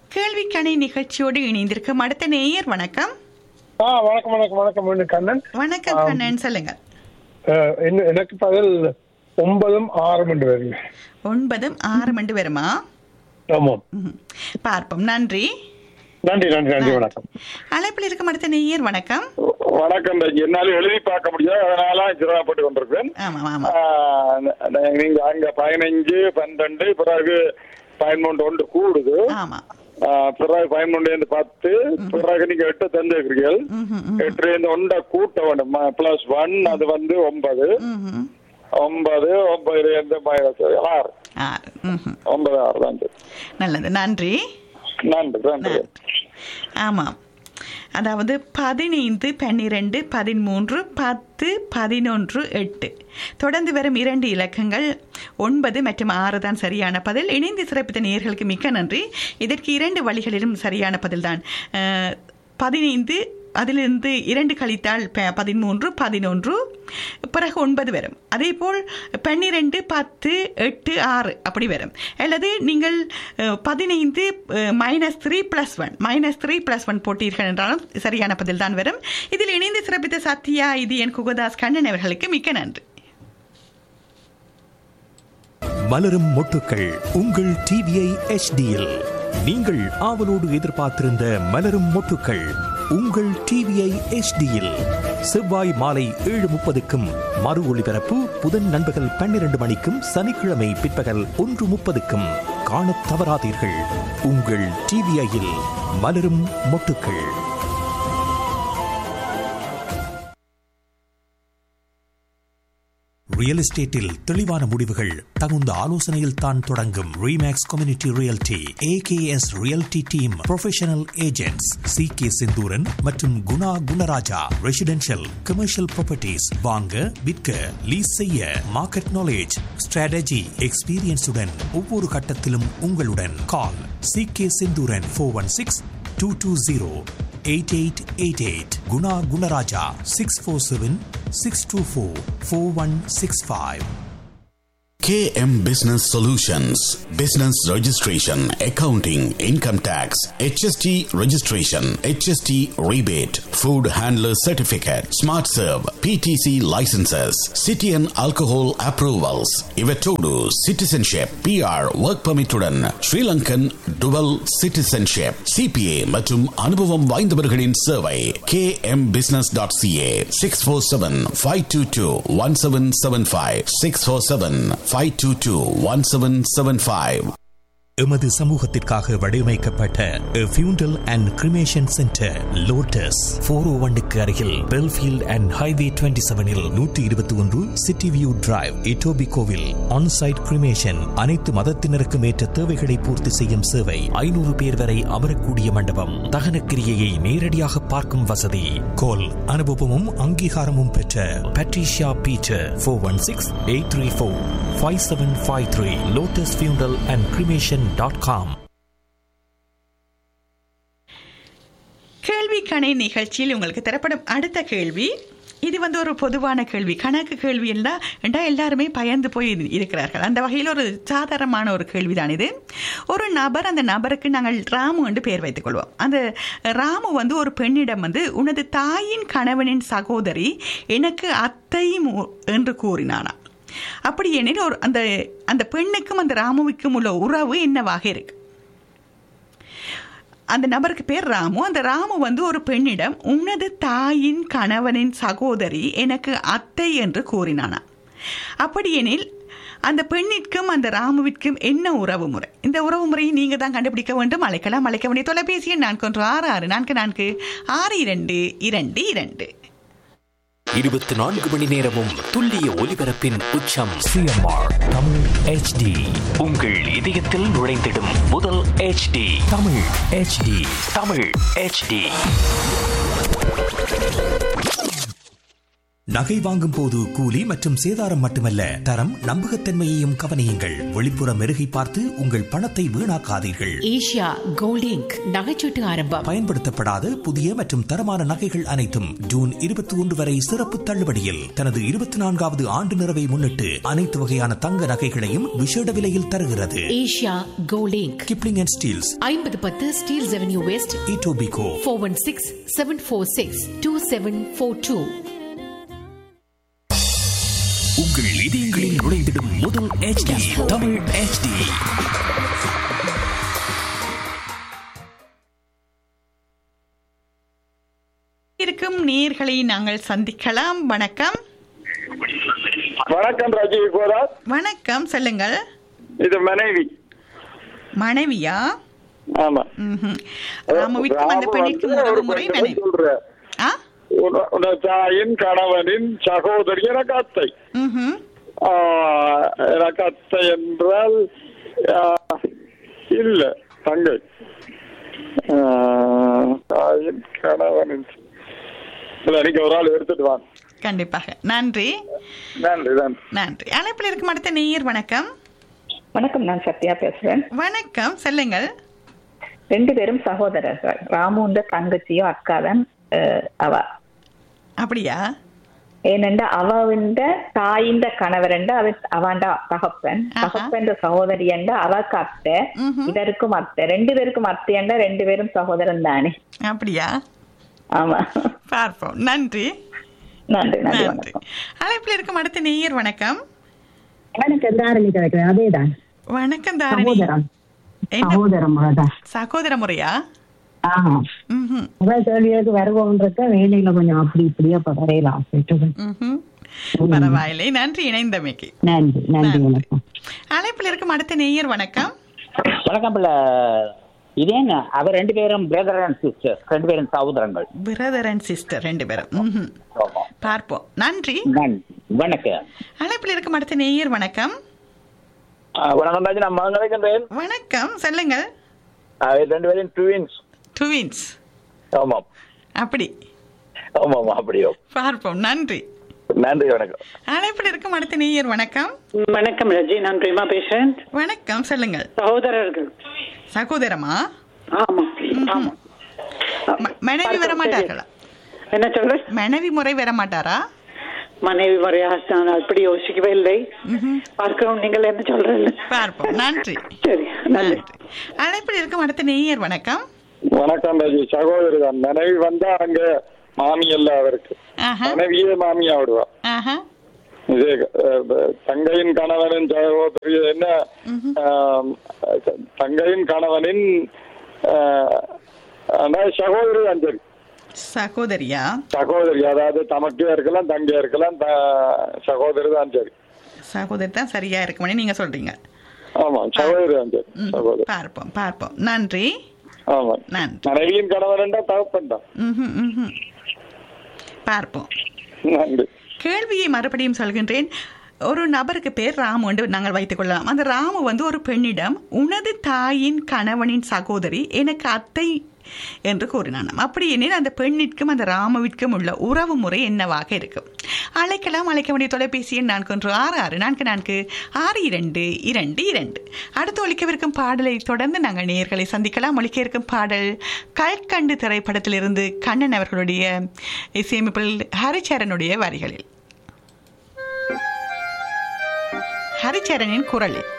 கேள்விக்கணை நிகழ்ச்சியோடு இணைந்திருக்கும் அடுத்த நேயர் வணக்கம் ஆ வணக்கம் வணக்கம் வணக்கம் மீண்டும் கண்ணன் வணக்கம் கண்ணன் சொல்லுங்க அஹ், என்ன- எனக்கு பதில் ஒன்பதும் ஆறும் என்று வருங்க ஒன்பதும் ஆறு மண்டு வருமா ஆமாம் ம்ஹும். பார்ப்போம் நன்றி நன்றி நன்றி நன்றி வணக்கம் அழைப்பில் இருக்கும் அடுத்த நேயர் வணக்கம் வணக்கம் ராஜி. என்னால எழுதி பார்க்க முடியாது அதனால சிரமப்பட்டு கொண்டிருக்கேன் ஆமாம் ஆமாம் ஆஹ் ந- நீங்க அங்க பதினஞ்சு பன்னெண்டு பிறகு பதிமூன்று ஒன்று கூடுது ஆமாம் ஆஹ் பிறகு பதிமூன்று இருந்து பத்து பிறகு நீங்க எட்டு தந்துருக்கிறீர்கள் ம்ஹும், ம்ஹும், எட்டுல இருந்து ஒன்றை கூட்ட வேண்டும் பிளஸ் ஒன் அது வந்து ஒன்பது ம்ஹும். ஒன்பது ஒன்பதுல இருந்து மைனஸ் ஆறு ஆறு ம்ஹும். ஒன்பது ஆறு தான் சரி. நல்லது நன்றி நன்றி நன்றி ஆமாம் அதாவது பதினைந்து பன்னிரெண்டு பதிமூன்று பத்து பதினொன்று எட்டு தொடர்ந்து வரும் இரண்டு இலக்கங்கள் ஒன்பது மற்றும் ஆறு தான் சரியான பதில் இணைந்து சிறப்பித்த நேயர்களுக்கு மிக்க நன்றி இதற்கு இரண்டு வழிகளிலும் சரியான பதில்தான் அஹ், பதினைந்து அதிலிருந்து இரண்டு கழித்தால் ப- பதிமூன்று பதினொன்று பிறகு ஒன்பது வரும் அதே போல் பன்னிரெண்டு பத்து எட்டு ஆறு அப்படி வரும் அல்லது நீங்கள் அஹ், பதினைந்து minus three plus one minus three plus one போட்டீர்கள் என்றாலும் சரியான பதில் தான் வரும் இதில் இணைந்து சிறப்பித்த சத்யா இது என் குகதாஸ் கண்ணன் அவர்களுக்கு மிக்க நன்றி மலரும் மொட்டுக்கள் உங்கள் டிவிஐ எச்டியில் நீங்கள் ஆவலோடு எதிர்பார்த்திருந்த மலரும் மொட்டுக்கள் உங்கள் டிவிஐ எச்டியில் செவ்வாய் மாலை ஏழு முப்பதுக்கும் மறு ஒளிபரப்பு புதன் நண்பகல் பன்னிரண்டு மணிக்கும் சனிக்கிழமை பிற்பகல் ஒன்று முப்பதுக்கும் காணத் தவறாதீர்கள் உங்கள் டிவிஐயில் மலரும் மொட்டுக்கள் ரியல் எஸ்டேட்டில் தெளிவான முடிவுகள் தகுந்த ஆலோசனையில் தான் தொடங்கும் Remax community realty AKS realty team professional agents C K Senthooran மற்றும் Guna Gunaraja residential commercial properties வாங்க விற்க லீஸ் செய்ய மார்க்கெட் நாலேஜ் ஸ்ட்ராட்டஜி எக்ஸ்பீரியன்ஸுடன் ஒவ்வொரு கட்டத்திலும் உங்களுடன் call C K Senthooran four one six two two zero eight eight eight eight Guna Gunaraja six four seven six two four four one six five KM Business Solutions Business Registration, Accounting, Income Tax, HST Registration, HST Rebate, Food Handler Certificate, Smart Serve, PTC Licenses, City and Alcohol Approvals, Ivetodu Citizenship, PR Work Permit உடன் Sri Lankan Dual Citizenship, CPA மற்றும் அனுபவம் வாய்ந்தவர்களின் சேவை kmbusiness.ca 647-522-1775 647-522-1775 எமது சமூகத்திற்காக வடிவமைக்கப்பட்ட funeral and cremation centre Lotus four O ஒன்னுக்கு அருகில் Belfield and highway twenty செவனில் நூற்றி இருபத்தி ஒன்று சிட்டி வியூ டிரைவ் இட்டோபி கோவில் ஆன்சைட் கிரிமேஷன் அனைத்து மதத்தினருக்கும் ஏற்ற தேவைகளை பூர்த்தி செய்யும் சேவை ஐநூறு பேர் வரை அமரக்கூடிய மண்டபம் தகன கிரியையை நேரடியாக பார்க்கும் வசதி கோல் அனுபவமும் அங்கீகாரமும் பெற்ற Patricia Peter four one six eight three four five seven five three Lotus funeral and cremation dot com கேள்வி கணை நிகழ்ச்சியில் உங்களுக்கு தரப்படும் அடுத்த கேள்வி இது வந்து ஒரு பொதுவான கேள்வி கணக்கு கேள்வி எல்லாம் என்றா எல்லாருமே பயந்து போய் இரு- இருக்கிறார்கள் அந்த வகையில் ஒரு சாதாரணமான ஒரு கேள்விதான் இது ஒரு நபர் அந்த நபருக்கு நாங்கள் ராமு என்று பெயர் வைத்துக் கொள்வோம் அந்த ராமு வந்து ஒரு பெண்ணிடம் வந்து உனது தாயின் கணவனின் சகோதரி எனக்கு அத்தை மு- என்று கூறினானா அப்படி எனில் ஒரு அந்த அந்த பெண்ணுக்கும் அந்த ராமுவுக்கும் உள்ள உறவு என்னவாக இருக்கு அந்த நபருக்கு பேர் ராமு அந்த ராமு வந்து ஒரு பெண்ணிடம் உனது தாயின் கணவனின் சகோதரி எனக்கு அத்தை என்று கூறினானா அப்படியெனில் அந்த பெண்ணிற்கும் அந்த ராமுவிற்கும் என்ன உறவு முறை இந்த உறவு முறையை நீங்க தான் கண்டுபிடிக்க வேண்டும் அழைக்கலாம் அழைக்க வேண்டிய தொலைபேசி எண் நான்கு ஒன்று ஆறு ஆறு நான்கு நான்கு ஆறு இரண்டு இரண்டு இரண்டு இருபத்தி நான்கு மணி நேரமும் துல்லிய ஒலிபரப்பின் உச்சம் சிஎம்ஆர் தமிழ் ஹெச்டி உங்கள் இதயத்தில் நுழைந்திடும் முதல் HD Tamil HD Tamil HD நகை வாங்கும் போது கூலி மற்றும் சேதாரம் மட்டுமல்ல தரம் நம்பகத்தன்மையையும் கவனியுங்கள் வெளிப்புற மெருகை பார்த்து உங்கள் பணத்தை வீணாக்காதீர்கள் ஏஷியா கோல்ட் இங்க் நகைச்சீட்டு ஆரம்பம் பயன்படுத்தப்படாத புதிய மற்றும் தரமான நகைகள் அனைத்தும் ஜூன் இருபத்தி ஒன்று வரை சிறப்பு தள்ளுபடியில் தனது இருபத்தி நான்காவது ஆண்டு நிறைவை முன்னிட்டு அனைத்து வகையான தங்க நகைகளையும் விஷேட விலையில் தருகிறது Asia gold Inc Kipling and Steeles ஐம்பது பத்து Steeles avenue west Etobicoke four one six seven four six two seven four two உங்கள் இதயங்களில் நுழைந்திடும் முதல் HD தமிழ் HD இருக்கும் நேர்களை நாங்கள் சந்திக்கலாம் வணக்கம் வணக்கம் ராஜீவ் கோரா வணக்கம் சொல்லுங்கள் இது மனைவி மனைவியா ஆமா ம்ஹும். ராமுவிற்கும் அந்த ராமு பெண்ணிற்கும் வந்து உறவு ஒரு முறை பெண்ணை மனைவி சொல்ற ஆ உன- உன தாயின் கணவனின் சகோதரி எனக்கு அத்தை ம்ஹும். ஆ, எனக்கு அத்தை என்றால் ஆ, இல்ல தங்கை ஆ, தாயின் கணவனின் இல்ல நீங்க ஒரு ஆள் எடுத்துட்டு வாங்க கண்டிப்பாக நன்றி நன்றி நன்றி நன்றி அழைப்பில் இருக்கும் அடுத்த நேயர் வணக்கம் வணக்கம் நான் சத்யா பேசுறேன் வணக்கம் சொல்லுங்கள் ரெண்டு பேரும் சகோதரர்கள் ராமுண்ட தங்கச்சியும் அக்காதான் அஹ், அவ அப்படியா ஏனெண்டா அவவிண்ட தாயிண்ட கணவரண்ட அவ அவாண்ட தகப்பன் ஆஹா. தகப்பன் சகோதரி என்ற அவக்கு அத்தை ம்ஹும். இதற்கும் அத்தை ரெண்டு பேருக்கும் அத்தையண்டா ரெண்டு பேரும் சகோதரன் தானே அப்படியா ஆமா பார்ப்போம் நன்றி நன்றி நன்றி நன்றி வணக்கம் அழைப்பில் இருக்கும் அடுத்த நேயர் வணக்கம் எனக்கு தாரணி கிடைக்கும் அதேதான் வணக்கம் தாரணி சகோதரம் என்ன சகோதரம் அதான் சகோதர முறையா ஆமா ம்ஹும். முதல் கேள்விகளுக்கு வருவோம்ன்றத வேலையில கொஞ்சம் அப்படி இப்படியே பதறையில ஆசிட்டு ம்ஹும். பரவாயில்லை நன்றி இணைந்தமைக்கு நன்றி நன்றி வணக்கம் அழைப்பில் இருக்கும் அடுத்த நேயர் வணக்கம் வணக்கம் பிள்ளை இது என்ன அவர் ரெண்டு பேரும் பிரதர் அண்ட் சிஸ்டர் ரெண்டு பேரும் சகோதரங்கள் பிரதர் அண்ட் சிஸ்டர் ரெண்டு பேரும் ம்ஹும். பார்ப்போம் நன்றி நன்றி வணக்கம் அழைப்பில் இருக்கும் அடுத்த நேயர் வணக்கம் வணக்கம் ராஜி நான் மகன் வணக்கம் சொல்லுங்கள் ரெண்டு பேரும் ட்வின்ஸ் ட்வின்ஸ் ஆமாம் அப்படி ஆமாம் அப்படியோ பார்ப்போம் நன்றி நன்றி வணக்கம் அழைப்பில் இருக்கும் அடுத்த நேயர் வணக்கம் வணக்கம் ரஜி நான் பிரேமா பேசுறேன் வணக்கம் சொல்லுங்கள் சகோதரர்கள் சகோதரமா ஆமா ஆமா ம- மனைவி வர மாட்டார்களா என்ன சொல்ற மனைவி முறை வர மாட்டாரா மனைவி முறையா நான் அப்படி யோசிக்கவே இல்லை பார்க்கிறோம் நீங்கள் என்ன சொல்றீங்க பார்ப்போம் நன்றி சரி நன்றி நன்றி அழைப்பில் இருக்கும் அடுத்த நேயர் வணக்கம் வணக்கம் ராஜி சகோதரி தான் மனைவி வந்தா அங்க மாமி அல்ல அவருக்கு ஆஹா மனைவியே மாமியா விடுவா ஆஹா இது அஹ், தங்கையின் கணவனின் சகோதரி என்ன ஆம், தங்கையின் கணவனின் ஆஹ், ஆனா சகோதரி தான் சரி சகோதரியா சகோதரி அதாவது தமக்கே இருக்கலாம் தங்கையா இருக்கலாம் த- சகோதரி தான் சரி சகோதரி தான் சரியா இருக்கும்னு நீங்க சொல்றீங்க ஆமா சகோதரி தான் சரி ம், சகோதரி பார்ப்போம் பார்ப்போம் நன்றி ஆமா நன்றி மனைவியின் கணவன் தகப்பன் தான் ம்ஹும், ம்ஹும். பார்ப்போம் நன்றி கேள்வியை மறுபடியும் சொல்கின்றேன் ஒரு நபருக்கு பேர் ராமு என்று நாங்கள் வைத்துக் கொள்ளலாம் அந்த ராமு வந்து ஒரு பெண்ணிடம் உனது தாயின் கணவனின் சகோதரி எனக்கு அத்தை என்று கூறினானாம் அப்படி எனில் அந்த பெண்ணிற்கும் அந்த ராமுவிற்கும் உள்ள உறவு முறை என்னவாக இருக்கும் அழைக்கலாம் அழைக்க வேண்டிய தொலைபேசி எண் நான்கு ஒன்று ஆறு ஆறு நான்கு நான்கு ஆறு இரண்டு இரண்டு இரண்டு அடுத்து ஒழிக்கவிருக்கும் பாடலை தொடர்ந்து நாங்கள் நேயர்களை சந்திக்கலாம் ஒழிக்க இருக்கும் பாடல் கல்கண்டு திரைப்படத்திலிருந்து கண்ணன் அவர்களுடைய இசையமைப்பில் ஹரிச்சரனுடைய வரிகளில் ஹரிச்சரனின் குரலில்